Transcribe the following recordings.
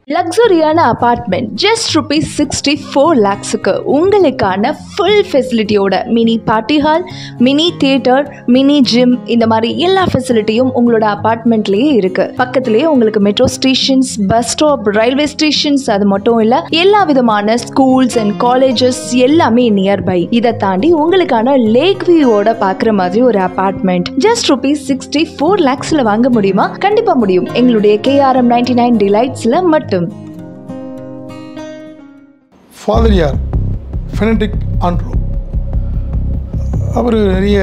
லக்ஸரியான apartment just rupees sixty four லேக்ஸுக்கு உங்களுக்கான full ஃபெசிலிட்டியோட mini party hall mini theatre mini gym இந்த மாதிரி எல்லா ஃபெசிலிட்டியும் உங்களோட அபார்ட்மெண்ட்லேயே இருக்கு பக்கத்துலேயே உங்களுக்கு metro stations bus stop railway stations அது மட்டும் இல்லை எல்லா விதமான ஸ்கூல்ஸ் அண்ட் காலேஜஸ் எல்லாமே நியர்பை இதை தாண்டி உங்களுக்கான லேக் வியூவோட பார்க்குற மாதிரி ஒரு apartment just rupees sixty four லேக்ஸில் வாங்க முடியுமா கண்டிப்பாக முடியும் எங்களுடைய கேஆர்எம் நைன்டி நைன் டிலைட்ஸில் மட்டும் ஃபாதர் யார் ஃபெனடிக் ஆண்ட்ரோ அவர் நிறைய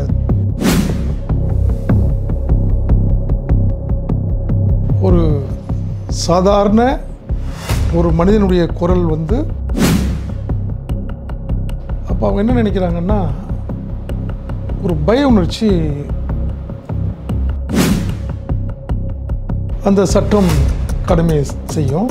ஒரு சாதாரண ஒரு மனிதனுடைய குரல் வந்து அப்போ அவங்க என்ன நினைக்கிறாங்கன்னா ஒரு பய உணர்ச்சி அந்த சட்டம் கடமை செய்யும்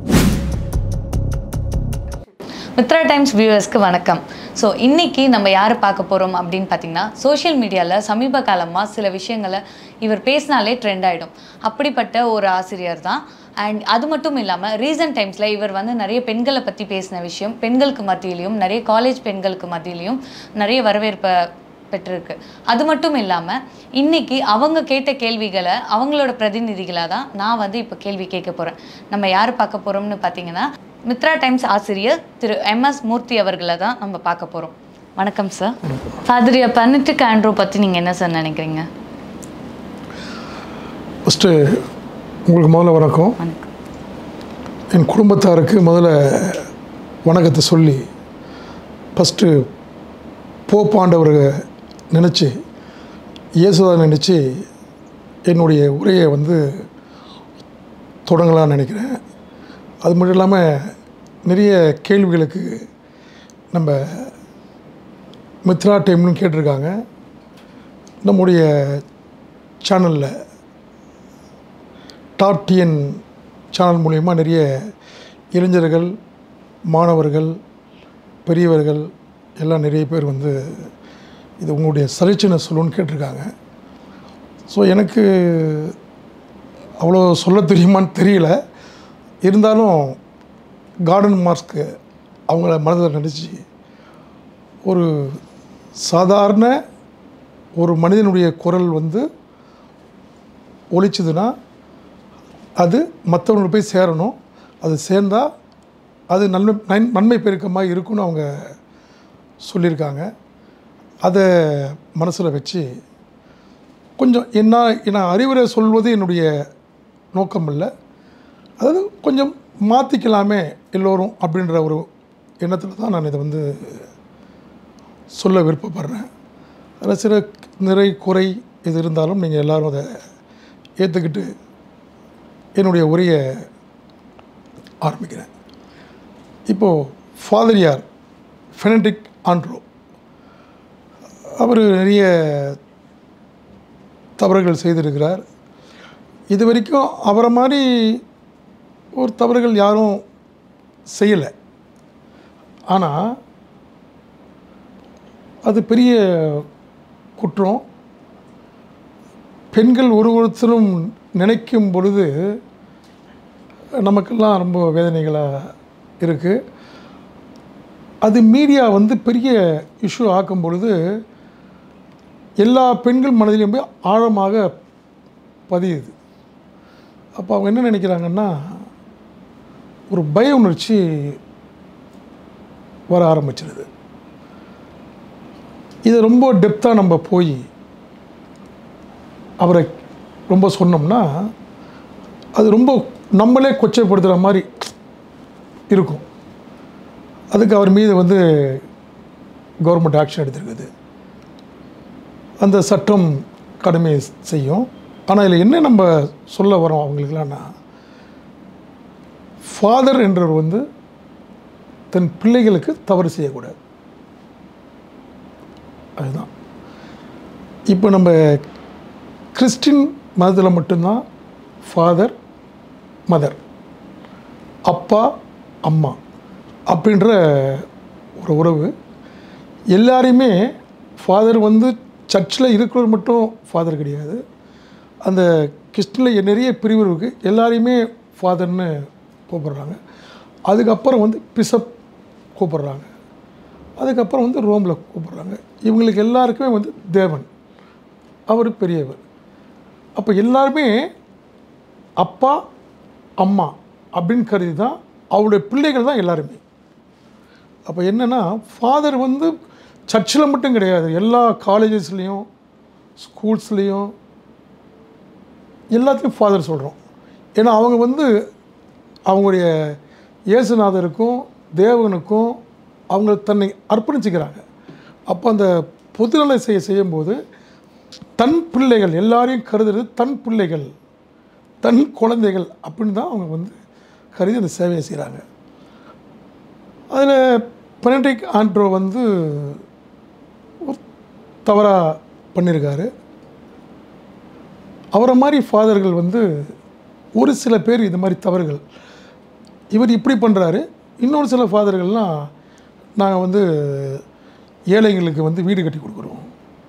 மித்ரா டைம்ஸ் வியூவர்ஸ்க்கு வணக்கம் ஸோ இன்னைக்கு நம்ம யார் பார்க்க போகிறோம் அப்படின்னு பார்த்தீங்கன்னா சோஷியல் மீடியாவில் சமீப காலமாக சில விஷயங்களை இவர் பேசினாலே ட்ரெண்ட் ஆகிடும் அப்படிப்பட்ட ஒரு ஆசிரியர் தான் அண்ட் அது மட்டும் இல்லாமல் ரீசன்ட் டைம்ஸில் இவர் வந்து நிறைய பெண்களை பற்றி பேசின விஷயம் பெண்களுக்கு மத்தியிலையும் நிறைய காலேஜ் பெண்களுக்கு மத்தியிலையும் நிறைய வரவேற்பை பெற்றிருக்கு அது மட்டும் இல்லாமல் இன்னைக்கு அவங்க கேட்ட கேள்விகளை அவங்களோட பிரதிநிதிகளாக தான் நான் வந்து இப்போ கேள்வி கேட்க போகிறேன் நம்ம யார் பார்க்க போகிறோம்னு பார்த்தீங்கன்னா மித்ரா டைம்ஸ் ஆசிரியர் திரு எம் எஸ் மூர்த்தி அவர்களை தான் நம்ம பார்க்க போகிறோம் வணக்கம் சார் ஃபாதர் பன்னெட்டுக்கு ஆண்ட்ரோ பற்றி நீங்கள் என்ன சார் நினைக்கிறீங்க ஃபஸ்ட்டு உங்களுக்கு முதல்ல வணக்கம் வணக்கம் என் குடும்பத்தாருக்கு முதல்ல வணக்கத்தை சொல்லி ஃபஸ்ட்டு போப்பாண்டவரை நினச்சி இயேசுதா நினச்சி என்னுடைய உரையை வந்து தொடங்கலாம்னு நினைக்கிறேன் அது மட்டும் இல்லாமல் நிறைய கேள்விகளுக்கு நம்ம மித்ரா டைம்னு கேட்டிருக்காங்க நம்முடைய சேனலில் டாட் டிஎன் சேனல் மூலயமா நிறைய இளைஞர்கள் மாணவர்கள் பெரியவர்கள் எல்லாம் நிறைய பேர் வந்து இது உங்களுடைய சலிச்சின சொல்லுன்னு கேட்டிருக்காங்க ஸோ எனக்கு அவ்வளோ சொல்ல தெரியுமான்னு தெரியல இருந்தாலும் கார்டன் மார்க்ஸ்க்கு அவங்கள மனதில் நினச்சி ஒரு சாதாரண ஒரு மனிதனுடைய குரல் வந்து ஒலிச்சுதுன்னா அது மற்றவங்களுக்கு போய் சேரணும் அது சேர்ந்தால் அது நன்மை நன்- நன்மை பெருக்கமாக இருக்கும்னு அவங்க சொல்லியிருக்காங்க அதை மனசில் வச்சு கொஞ்சம் என்ன நான் அறிவுரை சொல்வது என்னுடைய நோக்கம் இல்லை அதாவது கொஞ்சம் மாற்றிக்கலாமே எல்லோரும் அப்படின்ற ஒரு எண்ணத்தில் தான் நான் இதை வந்து சொல்ல விருப்பப்படுறேன் அதில் சில நிறை குறை இது இருந்தாலும் நீங்கள் எல்லாரும் அதை ஏற்றுக்கிட்டு என்னுடைய உரையை ஆரம்பிக்கிறேன் இப்போது ஃபாதர் யார் ஃபெனடிக் ஆண்ட்ரோ அவர் நிறைய தவறுகள் செய்திருக்கிறார் இது வரைக்கும் அவரை மாதிரி ஒரு தவறுகள் யாரும் செய்யலை ஆனால் அது பெரிய குற்றம் பெண்கள் ஒரு ஒருத்தரும் நினைக்கும் பொழுது நமக்கெல்லாம் ரொம்ப வேதனைகளாக இருக்குது அது மீடியா வந்து பெரிய இஷ்யூ ஆக்கும் பொழுது எல்லா பெண்கள் மனதிலையும் போய் ஆழமாக பதியுது அப்போ அவங்க என்ன நினைக்கிறாங்கன்னா ஒரு பய உணர்ச்சி வர ஆரம்பிச்சிருது இதை ரொம்ப டெப்த்தாக நம்ம போய் அவரை ரொம்ப சொன்னோம்னா அது ரொம்ப நம்மளே கொச்சைப்படுத்துகிற மாதிரி இருக்கும் அதுக்கு அவர் மீது வந்து கவர்மெண்ட் ஆக்ஷன் எடுத்திருக்குது அந்த சட்டம் கடமை செய்யும் ஆனால் இதில் என்ன நம்ம சொல்ல வரோம் அவங்களுக்குலாம்னா ஃபாதர் என்றவர் வந்து தன் பிள்ளைகளுக்கு தவறு செய்யக்கூடாது அதுதான் இப்போ நம்ம கிறிஸ்டின் மதத்தில் மட்டும்தான் ஃபாதர் மதர் அப்பா அம்மா அப்படின்ற ஒரு உறவு எல்லாரையுமே ஃபாதர் வந்து சர்ச்சில் இருக்கிறவர் மட்டும் ஃபாதர் கிடையாது அந்த கிறிஸ்டினில் நிறைய பிரிவு இருக்குது எல்லாரையுமே ஃபாதர்னு கூப்பிடுறாங்க அதுக்கப்புறம் வந்து பிசப் கூப்பிடுறாங்க அதுக்கப்புறம் வந்து ரோமில் கூப்பிடுறாங்க இவங்களுக்கு எல்லாருக்குமே வந்து தேவன் அவர் பெரியவர் அப்போ எல்லாருமே அப்பா அம்மா அப்படின்னு கருதி தான் அவருடைய பிள்ளைகள் தான் எல்லாருமே அப்போ என்னென்னா ஃபாதர் வந்து சர்ச்சில் மட்டும் கிடையாது எல்லா காலேஜஸ்லேயும் ஸ்கூல்ஸ்லேயும் எல்லாத்துலேயும் ஃபாதர் சொல்கிறோம் ஏன்னா அவங்க வந்து அவங்களுடைய இயேசுநாதருக்கும் தேவனுக்கும் அவங்க தன்னை அர்ப்பணிச்சுக்கிறாங்க அப்போ அந்த பொதுநல செய்ய செய்யும்போது தன் பிள்ளைகள் எல்லாரையும் கருதுறது தன் பிள்ளைகள் தன் குழந்தைகள் அப்படின்னு தான் அவங்க வந்து கருதி அந்த சேவையை செய்கிறாங்க அதில் பெனடிக் ஆண்ட்ரோ வந்து தவறாக பண்ணியிருக்காரு அவரை மாதிரி ஃபாதர்கள் வந்து ஒரு சில பேர் இது மாதிரி தவறுகள் இவர் இப்படி பண்ணுறாரு இன்னொரு சில ஃபாதர்கள்லாம் நாங்கள் வந்து ஏழைங்களுக்கு வந்து வீடு கட்டி கொடுக்குறோம்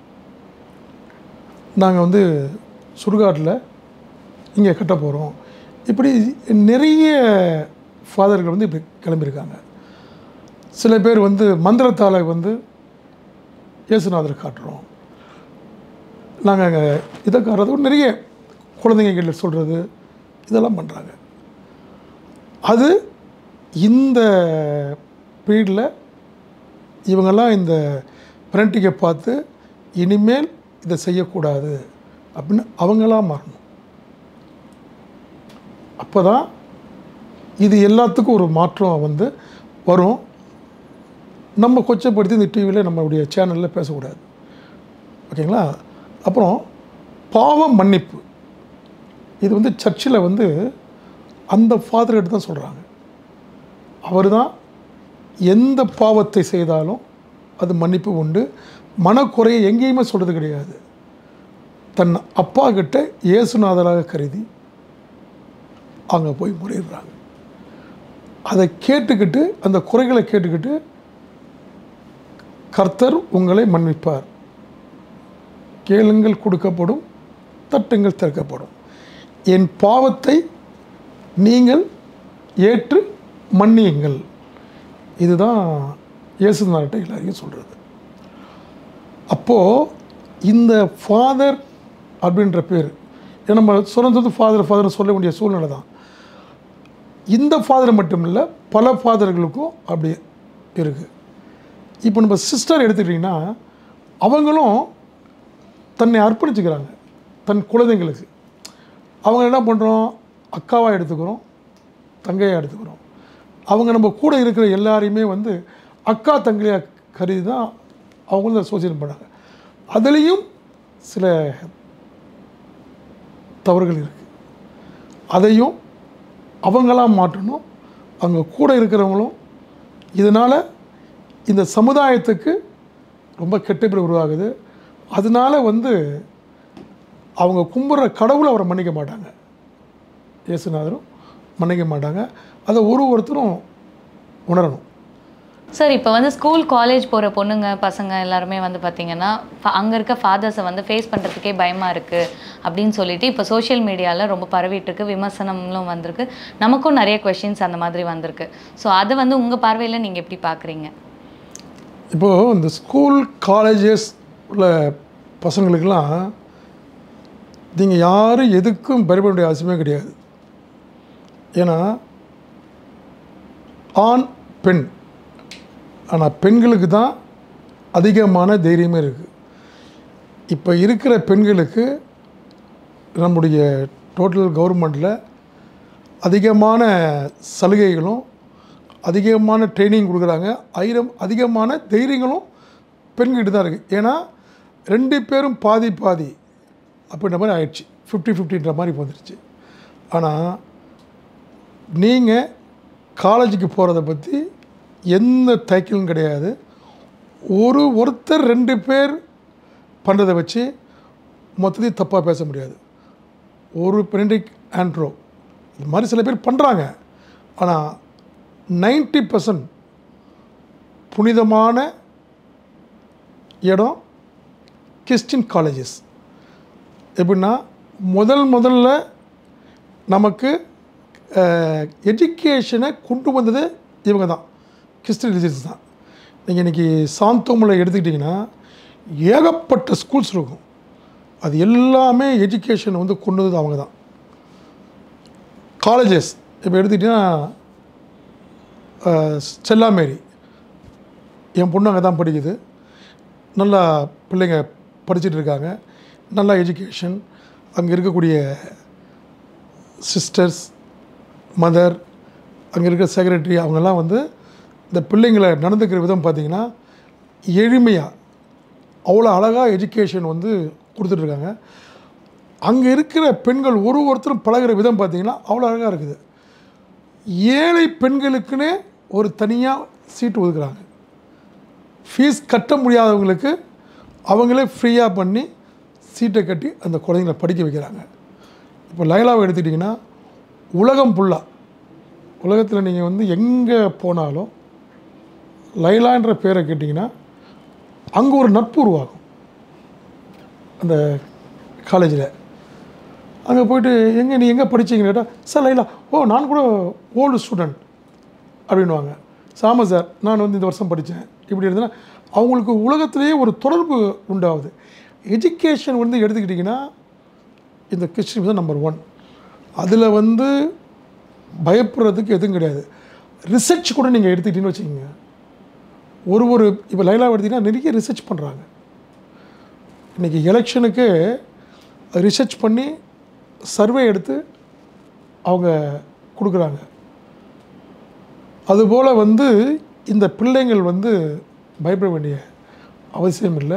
நாங்கள் வந்து சுடுகாட்டில் இங்கே கட்ட போகிறோம் இப்படி நிறைய ஃபாதர்கள் வந்து இப்படி கிளம்பியிருக்காங்க சில பேர் வந்து மந்திரத்தால் வந்து இயேசுநாதர் காட்டுறோம் நாங்கள் அங்கே இதை காட்டுறது நிறைய குழந்தைங்க சொல்கிறது இதெல்லாம் பண்ணுறாங்க அது இந்த பீரியடில் இவங்கெல்லாம் இந்த பெனல்ட்டிக்கை பார்த்து இனிமேல் இதை செய்யக்கூடாது அப்படின்னு அவங்களாம் மாறணும் அப்போ தான் இது எல்லாத்துக்கும் ஒரு மாற்றம் வந்து வரும் நம்ம கொச்சப்படுத்தி இந்த டிவியில் நம்மளுடைய சேனலில் பேசக்கூடாது ஓகேங்களா அப்புறம் பாவ மன்னிப்பு இது வந்து சர்ச்சில் வந்து அந்த ஃபாதர் எடுத்து தான் சொல்கிறாங்க அவர் தான் எந்த பாவத்தை செய்தாலும் அது மன்னிப்பு உண்டு மனக்குறையை எங்கேயுமே சொல்கிறது கிடையாது தன் அப்பா கிட்ட இயேசுநாதராக கருதி அங்கே போய் முறையிடுறாங்க அதை கேட்டுக்கிட்டு அந்த குறைகளை கேட்டுக்கிட்டு கர்த்தர் உங்களை மன்னிப்பார் கேளுங்கள் கொடுக்கப்படும் தட்டுங்கள் திறக்கப்படும் என் பாவத்தை நீங்கள் ஏற்று மன்னியுங்கள் இதுதான் இயேசுநாட்ட எல்லாரையும் சொல்கிறது அப்போது இந்த ஃபாதர் அப்படின்ற பேர் ஏன்னா நம்ம சுரந்தது ஃபாதர் ஃபாதர் சொல்ல வேண்டிய சூழ்நிலை தான் இந்த ஃபாதர் மட்டும் இல்லை பல ஃபாதர்களுக்கும் அப்படி இருக்குது இப்போ நம்ம சிஸ்டர் எடுத்துக்கிட்டிங்கன்னா அவங்களும் தன்னை அர்ப்பணிச்சுக்கிறாங்க தன் குழந்தைங்களுக்கு அவங்க என்ன பண்ணுறோம் அக்காவாக எடுத்துக்கிறோம் தங்கையாக எடுத்துக்கிறோம் அவங்க நம்ம கூட இருக்கிற எல்லாரையுமே வந்து அக்கா தங்கையாக கருதி தான் அவங்களும் அசோசியேட் பண்ணாங்க அதுலேயும் சில தவறுகள் இருக்குது அதையும் அவங்களாம் மாற்றணும் அங்கே கூட இருக்கிறவங்களும் இதனால் இந்த சமுதாயத்துக்கு ரொம்ப கெட்ட பேர் உருவாகுது அதனால வந்து அவங்க கும்பிட்ற கடவுளை அவரை மன்னிக்க மாட்டாங்க இயேசுநாதரும் மன்னிக்க மாட்டாங்க அதை ஒரு ஒருத்தரும் உணரணும் சார் இப்போ வந்து ஸ்கூல் காலேஜ் போகிற பொண்ணுங்க பசங்க எல்லாருமே வந்து பார்த்தீங்கன்னா அங்கே இருக்க ஃபாதர்ஸை வந்து ஃபேஸ் பண்ணுறதுக்கே பயமாக இருக்குது அப்படின்னு சொல்லிட்டு இப்போ சோஷியல் மீடியாவில் ரொம்ப பரவிட்டு இருக்கு விமர்சனங்களும் வந்திருக்கு நமக்கும் நிறைய கொஷின்ஸ் அந்த மாதிரி வந்திருக்கு ஸோ அதை வந்து உங்கள் பார்வையில் நீங்கள் எப்படி பார்க்குறீங்க இப்போது இந்த ஸ்கூல் காலேஜஸ் உள்ள பசங்களுக்கெல்லாம் நீங்கள் யாரும் எதுக்கும் பயப்பட வேண்டிய அவசியமே கிடையாது ஏன்னா ஆண் பெண் ஆனால் பெண்களுக்கு தான் அதிகமான தைரியமே இருக்குது இப்போ இருக்கிற பெண்களுக்கு நம்முடைய டோட்டல் கவர்மெண்ட்டில் அதிகமான சலுகைகளும் அதிகமான ட்ரைனிங் கொடுக்குறாங்க ஆயிரம் அதிகமான தைரியங்களும் பெண்கிட்ட தான் இருக்குது ஏன்னா ரெண்டு பேரும் பாதி பாதி அப்படின்ற மாதிரி ஆயிடுச்சு ஃபிஃப்டி ஃபிஃப்டின்ற மாதிரி இப்போ வந்துருச்சு ஆனால் நீங்கள் காலேஜுக்கு போகிறத பற்றி எந்த தயக்கலும் கிடையாது ஒரு ஒருத்தர் ரெண்டு பேர் பண்ணுறதை வச்சு மொத்தத்தையும் தப்பாக பேச முடியாது ஒரு பெனடிக் ஆண்ட்ரோ இது மாதிரி சில பேர் பண்ணுறாங்க ஆனால் நைன்டி பர்சன்ட் புனிதமான இடம் கிறிஸ்டின் காலேஜஸ் எப்படின்னா முதல் முதல்ல நமக்கு எஜுகேஷனை கொண்டு வந்தது இவங்க தான் கிறிஸ்டின் ரிலிஜியன்ஸ் தான் நீங்கள் இன்றைக்கி சாந்தோமில் எடுத்துக்கிட்டிங்கன்னா ஏகப்பட்ட ஸ்கூல்ஸ் இருக்கும் அது எல்லாமே எஜுகேஷனை வந்து கொண்டு வந்தது அவங்க தான் காலேஜஸ் இப்போ எடுத்துக்கிட்டிங்கன்னா செல்லாமேரி என் பொண்ணு அங்கே தான் படிக்குது நல்லா பிள்ளைங்க படிச்சுட்டு இருக்காங்க நல்லா எஜுகேஷன் அங்கே இருக்கக்கூடிய சிஸ்டர்ஸ் மதர் அங்கே இருக்கிற செக்ரட்டரி அவங்கெல்லாம் வந்து இந்த பிள்ளைங்களை நடந்துக்கிற விதம் பார்த்திங்கன்னா எளிமையாக அவ்வளோ அழகாக எஜுகேஷன் வந்து கொடுத்துட்ருக்காங்க அங்கே இருக்கிற பெண்கள் ஒரு ஒருத்தரும் பழகுற விதம் பார்த்திங்கன்னா அவ்வளோ அழகாக இருக்குது ஏழை பெண்களுக்குன்னே ஒரு தனியாக சீட்டு ஒதுக்குறாங்க ஃபீஸ் கட்ட முடியாதவங்களுக்கு அவங்களே ஃப்ரீயாக பண்ணி சீட்டை கட்டி அந்த குழந்தைங்கள படிக்க வைக்கிறாங்க இப்போ லைலாவை எடுத்துக்கிட்டிங்கன்னா உலகம் ஃபுல்லாக உலகத்தில் நீங்கள் வந்து எங்கே போனாலும் லைலான்ற பேரை கேட்டிங்கன்னா அங்கே ஒரு நட்பு உருவாகும் அந்த காலேஜில் அங்கே போயிட்டு எங்கே நீ எங்கே படிச்சீங்கன்னு கேட்டால் சார் லைலா ஓ நான் கூட ஓல்டு ஸ்டூடெண்ட் அப்படின்வாங்க சாம சார் நான் வந்து இந்த வருஷம் படித்தேன் இப்படி இருந்ததுன்னா அவங்களுக்கு உலகத்திலேயே ஒரு தொடர்பு உண்டாகுது எஜுகேஷன் வந்து எடுத்துக்கிட்டிங்கன்னா இந்த கிறிஸ்டின் தான் நம்பர் ஒன் அதில் வந்து பயப்படுறதுக்கு எதுவும் கிடையாது ரிசர்ச் கூட நீங்கள் எடுத்துக்கிட்டீங்கன்னு வச்சுக்கோங்க ஒரு ஒரு இப்போ லைலா எடுத்திங்கன்னா நிறைய ரிசர்ச் பண்ணுறாங்க இன்றைக்கி எலெக்ஷனுக்கு ரிசர்ச் பண்ணி சர்வே எடுத்து அவங்க கொடுக்குறாங்க அதுபோல் வந்து இந்த பிள்ளைங்கள் வந்து பயப்பட வேண்டிய அவசியம் இல்லை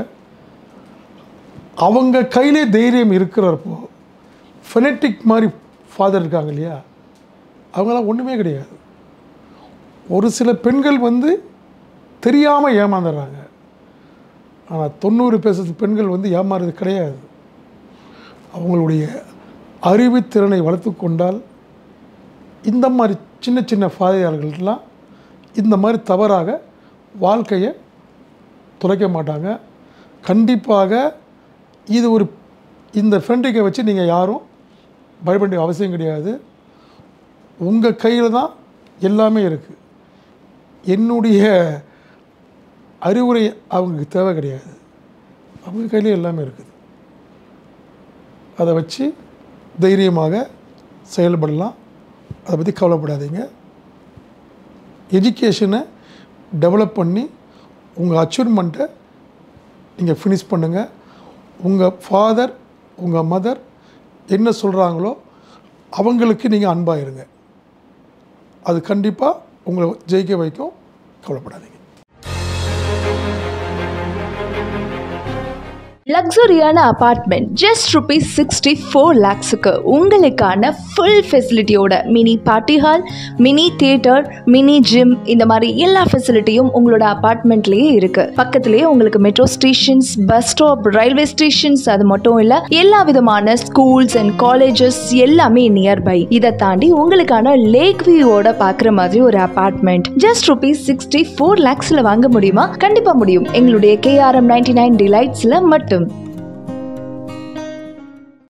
அவங்க கையிலே தைரியம் இருக்கிறப்போ ஃபெனட்டிக் மாதிரி ஃபாதர் இருக்காங்க இல்லையா அவங்களாம் ஒன்றுமே கிடையாது ஒரு சில பெண்கள் வந்து தெரியாமல் ஏமாந்துடுறாங்க ஆனால் தொண்ணூறு பேசுறது பெண்கள் வந்து ஏமாறுறது கிடையாது அவங்களுடைய அறிவுத்திறனை வளர்த்து கொண்டால் இந்த மாதிரி சின்ன சின்ன ஃபாதையாளர்கள்லாம் இந்த மாதிரி தவறாக வாழ்க்கையை துளைக்க மாட்டாங்க கண்டிப்பாக இது ஒரு இந்த ஃப்ரெண்டிக்கை வச்சு நீங்கள் யாரும் பயப்பட வேண்டிய அவசியம் கிடையாது உங்கள் கையில் தான் எல்லாமே இருக்குது என்னுடைய அறிவுரை அவங்களுக்கு தேவை கிடையாது அவங்க கையிலே எல்லாமே இருக்குது அதை வச்சு தைரியமாக செயல்படலாம் அதை பற்றி கவலைப்படாதீங்க எஜுகேஷனை டெவலப் பண்ணி உங்கள் அச்சீவ்மெண்ட்டை நீங்கள் ஃபினிஷ் பண்ணுங்கள் உங்கள் ஃபாதர் உங்கள் மதர் என்ன சொல்கிறாங்களோ அவங்களுக்கு நீங்கள் அன்பாக இருங்க அது கண்டிப்பாக உங்களை ஜெயிக்க வைக்கும் கவலைப்படாதீங்க லக்ஸரியான apartment just rupees sixty four லேக்ஸுக்கு உங்களுக்கான ஃபுல் ஃபெசிலிட்டியோட mini party hall mini theatre mini gym இந்த மாதிரி எல்லா ஃபெசிலிட்டியும் உங்களோட அபார்ட்மெண்ட்லேயே இருக்கு பக்கத்துலேயே உங்களுக்கு metro stations bus stop railway stations அது மட்டும் இல்லை எல்லா விதமான ஸ்கூல்ஸ் அண்ட் காலேஜஸ் எல்லாமே நியர்பை இதை தாண்டி உங்களுக்கான லேக் வியூவோட பார்க்குற மாதிரி ஒரு apartment just rupees sixty four லேக்ஸில் வாங்க முடியுமா கண்டிப்பாக முடியும் எங்களுடைய கேஆர்எம் நைன்டி நைன் டிலைட்ஸில் மட்டும்